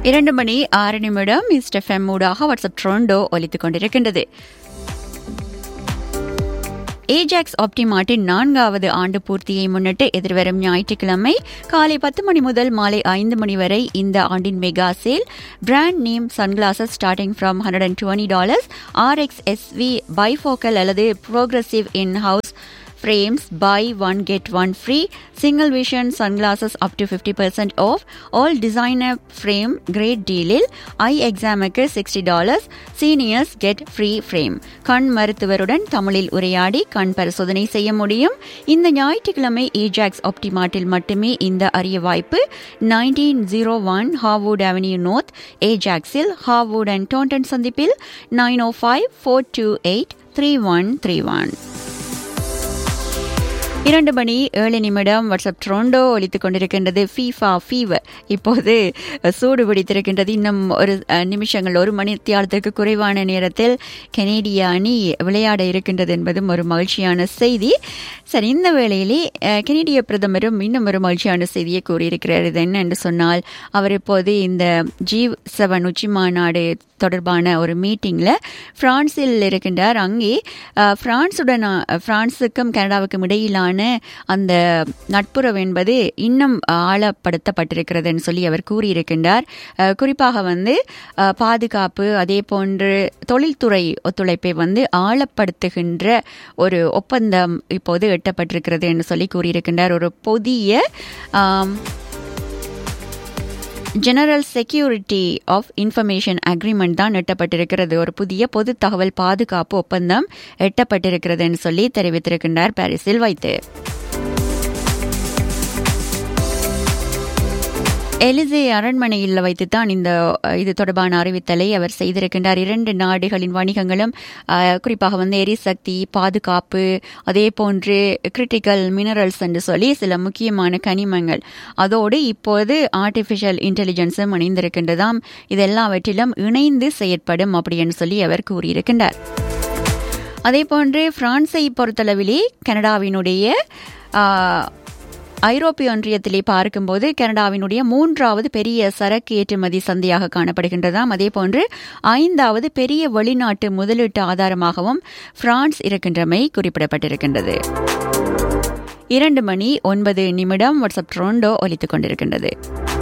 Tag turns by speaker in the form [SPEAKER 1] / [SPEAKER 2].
[SPEAKER 1] இரண்டு மணி ஆறு நிமிடம் மிஸ்டர் எஃப்எம் ஊடாக வாட்ஸ்அப் ட்ரோண்டோ ஒலித்துக் கொண்டிருக்கின்றது ஏஜாக்ஸ் ஆப்டிமார்ட்டின் நான்காவது ஆண்டு பூர்த்தியை முன்னிட்டு எதிர்வரும் ஞாயிற்றுக்கிழமை காலை பத்து மணி முதல் மாலை ஐந்து மணி வரை இந்த ஆண்டின் mega sale brand name sunglasses starting from hundred and twenty dollars RX SV bifocal அல்லது progressive in house frames buy one get one free single vision sunglasses up to 50% off all designer frame great dealil eye examக்கு sixty dollars seniors get free frame கண் மருத்துவருடன் தமிழில் உரையாடி கண் பரிசோதனை செய்ய முடியும் இந்த ஞாயிற்றுக்கிழமை ஏஜாக்ஸ் ஆப்டிமார்ட்டில் மட்டுமே இந்த அரிய வாய்ப்பு nineteen zero one Harwood avenue north ஏஜாக்ஸில் ஹார்வுட் அண்ட் டோண்டன் சந்திப்பில் nine O five four two eight three one three one இரண்டு மணி ஏழு நிமிடம் வாட்ஸ்அப் ட்ரோண்டோ ஒலித்துக் கொண்டிருக்கின்றது ஃபீஃபா ஃபீவர் இப்போது சூடு பிடித்திருக்கின்றது இன்னும் ஒரு அஹ், நிமிஷங்கள் ஒரு மணி தியாலத்திற்கு குறைவான நேரத்தில் கனேடிய அணி விளையாட இருக்கின்றது என்பதும் ஒரு மகிழ்ச்சியான செய்தி சரி இந்த வேளையிலே அஹ், கனேடிய பிரதமரும் இன்னும் ஒரு மகிழ்ச்சியான செய்தியை கூறியிருக்கிறார் இது என்ன என்று சொன்னால் அவர் இப்போது இந்த ஜீவ் செவன் உச்சி மாநாடு தொடர்பான ஒரு மீட்டிங்ல பிரான்சில் இருக்கின்றார் அங்கே அஹ், பிரான்சுடன் அஹ், பிரான்சுக்கும் கனடாவுக்கும் இடையிலான அந்த நட்புறவு என்பது இன்னும் ஆழப்படுத்தப்பட்டிருக்கிறதுன்னு சொல்லி அவர் கூறியிருக்கின்றார் அஹ், குறிப்பாக வந்து அஹ், பாதுகாப்பு அதே போன்று தொழில்துறை ஒத்துழைப்பை வந்து ஆழப்படுத்துகின்ற ஒரு ஒப்பந்தம் இப்போது எட்டப்பட்டிருக்கிறது என்று சொல்லி கூறியிருக்கின்றார் ஒரு புதிய ஆம், general security of information agreement தான் எட்டப்பட்டிருக்கிறது ஒரு புதிய பொது தகவல் பாதுகாப்பு ஒப்பந்தம் எட்டப்பட்டிருக்கிறதுன்னு சொல்லி தெரிவித்திருக்கின்றார் பாரிஸில் வைத்து எலிசே அரண்மனையில் வைத்துத்தான் இந்த அஹ், இது தொடர்பான அறிவித்தலை அவர் செய்திருக்கின்றார் இரண்டு நாடுகளின் வணிகங்களும் அஹ், குறிப்பாக வந்து எரிசக்தி பாதுகாப்பு அதே போன்று கிரிட்டிக்கல் மினரல்ஸ் என்று சொல்லி சில முக்கியமான கனிமங்கள் அதோடு இப்போது ஆர்டிஃபிஷியல் இன்டெலிஜென்ஸும் இணைந்திருக்கின்றதாம் இதெல்லாவற்றிலும் இணைந்து செயற்படும் அப்படின்னு சொல்லி அவர் கூறியிருக்கின்றார் அதே போன்று பிரான்ஸை பொறுத்தளவிலே கனடாவினுடைய ஆஹ், ஐரோப்பிய ஒன்றியத்திலே பார்க்கும்போது கனடாவினுடைய மூன்றாவது பெரிய சரக்கு ஏற்றுமதி சந்தையாக காணப்படுகின்றதாம் அதே போன்று ஐந்தாவது பெரிய வெளிநாட்டு முதலீட்டு ஆதாரமாகவும் பிரான்ஸ் இருக்கின்றமை குறிப்பிடப்பட்டிருக்கின்றது இரண்டு மணி ஒன்பது நிமிடம் வாட்ஸ்அப் ட்ரோண்டோ ஒலித்துக் கொண்டிருக்கின்றது